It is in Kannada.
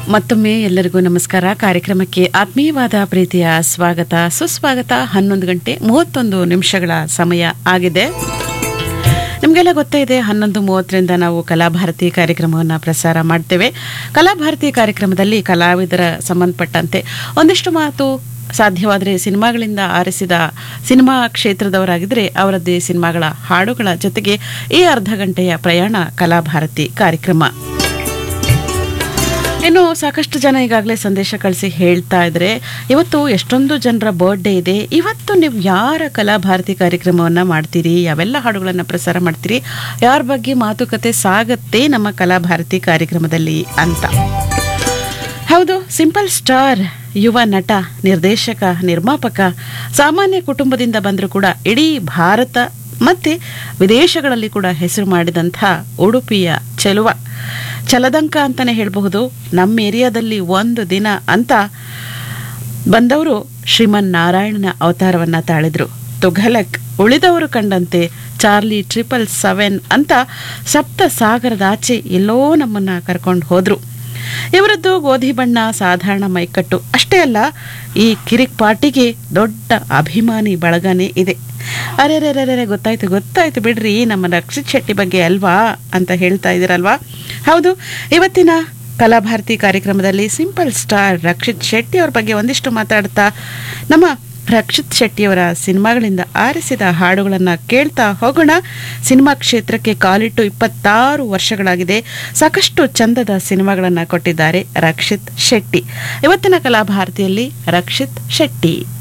ಮತ್ತೊಮ್ಮೆ ಎಲ್ಲರಿಗೂ ನಮಸ್ಕಾರ ಕಾರ್ಯಕ್ರಮಕ್ಕೆ ಆತ್ಮೀಯವಾದ ಪ್ರೀತಿಯ ಸ್ವಾಗತ ಸುಸ್ವಾಗತ ಹನ್ನೊಂದು ಗಂಟೆ ಮೂವತ್ತೊಂದು ನಿಮಿಷಗಳ ಸಮಯ ಆಗಿದೆ ನಿಮಗೆಲ್ಲ ಗೊತ್ತೇ ಇದೆ ಹನ್ನೊಂದು ಮೂವತ್ತರಿಂದ ನಾವು ಕಲಾಭಾರತಿ ಕಾರ್ಯಕ್ರಮವನ್ನು ಪ್ರಸಾರ ಮಾಡ್ತೇವೆ ಕಲಾಭಾರತಿ ಕಾರ್ಯಕ್ರಮದಲ್ಲಿ ಕಲಾವಿದರ ಸಂಬಂಧಪಟ್ಟಂತೆ ಒಂದಿಷ್ಟು ಮಾತು ಸಾಧ್ಯವಾದರೆ ಸಿನಿಮಾಗಳಿಂದ ಆರಿಸಿದ ಸಿನಿಮಾ ಕ್ಷೇತ್ರದವರಾಗಿದ್ದರೆ ಅವರದ್ದೇ ಸಿನಿಮಾಗಳ ಹಾಡುಗಳ ಜೊತೆಗೆ ಈ ಅರ್ಧ ಗಂಟೆಯ ಪ್ರಯಾಣ ಕಲಾಭಾರತಿ ಕಾರ್ಯಕ್ರಮ ಇನ್ನು ಸಾಕಷ್ಟು ಜನ ಈಗಾಗಲೇ ಸಂದೇಶ ಕಳಿಸಿ ಹೇಳ್ತಾ ಇದ್ರೆ ಇವತ್ತು ಎಷ್ಟೊಂದು ಜನರ ಬರ್ಡೇ ಇದೆ ಇವತ್ತು ನೀವು ಯಾರ ಕಲಾಭಾರತಿ ಕಾರ್ಯಕ್ರಮವನ್ನು ಮಾಡ್ತೀರಿ ಯಾವೆಲ್ಲ ಹಾಡುಗಳನ್ನು ಪ್ರಸಾರ ಮಾಡ್ತೀರಿ ಯಾರ ಬಗ್ಗೆ ಮಾತುಕತೆ ಸಾಗತ್ತೆ ನಮ್ಮ ಕಲಾಭಾರತಿ ಕಾರ್ಯಕ್ರಮದಲ್ಲಿ ಅಂತ ಹೌದು ಸಿಂಪಲ್ ಸ್ಟಾರ್ ಯುವ ನಟ ನಿರ್ದೇಶಕ ನಿರ್ಮಾಪಕ ಸಾಮಾನ್ಯ ಕುಟುಂಬದಿಂದ ಬಂದರೂ ಕೂಡ ಇಡೀ ಭಾರತ ಮತ್ತೆ ವಿದೇಶಗಳಲ್ಲಿ ಕೂಡ ಹೆಸರು ಮಾಡಿದಂಥ ಉಡುಪಿಯ ಚೆಲುವ ಚಲದಂಕ ಅಂತಾನೆ ಹೇಳಬಹುದು ನಮ್ಮ ಏರಿಯಾದಲ್ಲಿ ಒಂದು ದಿನ ಅಂತ ಬಂದವರು ಶ್ರೀಮನ್ ನಾರಾಯಣನ ಅವತಾರವನ್ನ ತಾಳಿದ್ರು ತುಘಲಕ್ ಉಳಿದವರು ಕಂಡಂತೆ ಚಾರ್ಲಿ ಟ್ರಿಪಲ್ ಸೆವೆನ್ ಅಂತ ಸಪ್ತ ಸಾಗರದಾಚೆ ಎಲ್ಲೋ ನಮ್ಮನ್ನ ಕರ್ಕೊಂಡು ಹೋದ್ರು ಇವರದ್ದು ಗೋಧಿ ಬಣ್ಣ ಸಾಧಾರಣ ಮೈಕಟ್ಟು ಅಷ್ಟೇ ಅಲ್ಲ ಈ ಕಿರಿಕ್ ಪಾರ್ಟಿಗೆ ದೊಡ್ಡ ಅಭಿಮಾನಿ ಬಳಗನೇ ಇದೆ ಅರೆ ಅರೆ ಗೊತ್ತಾಯ್ತು ಗೊತ್ತಾಯ್ತು ಬಿಡ್ರಿ ನಮ್ಮ ರಕ್ಷಿತ್ ಶೆಟ್ಟಿ ಬಗ್ಗೆ ಅಲ್ವಾ ಅಂತ ಹೇಳ್ತಾ ಇದ್ದೀರಲ್ವಾ ಹೌದು ಇವತ್ತಿನ ಕಲಾಭಾರತಿ ಕಾರ್ಯಕ್ರಮದಲ್ಲಿ ಸಿಂಪಲ್ ಸ್ಟಾರ್ ರಕ್ಷಿತ್ ಶೆಟ್ಟಿ ಅವ್ರ ಬಗ್ಗೆ ಒಂದಿಷ್ಟು ಮಾತಾಡ್ತಾ ನಮ್ಮ ರಕ್ಷಿತ್ ಶೆಟ್ಟಿಯವರ ಸಿನಿಮಾಗಳಿಂದ ಆರಿಸಿದ ಹಾಡುಗಳನ್ನು ಕೇಳ್ತಾ ಹೋಗೋಣ ಸಿನಿಮಾ ಕ್ಷೇತ್ರಕ್ಕೆ ಕಾಲಿಟ್ಟು ಇಪ್ಪತ್ತಾರು ವರ್ಷಗಳಾಗಿದೆ ಸಾಕಷ್ಟು ಚಂದದ ಸಿನಿಮಾಗಳನ್ನು ಕೊಟ್ಟಿದ್ದಾರೆ ರಕ್ಷಿತ್ ಶೆಟ್ಟಿ ಇವತ್ತಿನ ಕಲಾಭಾರತಿಯಲ್ಲಿ ರಕ್ಷಿತ್ ಶೆಟ್ಟಿ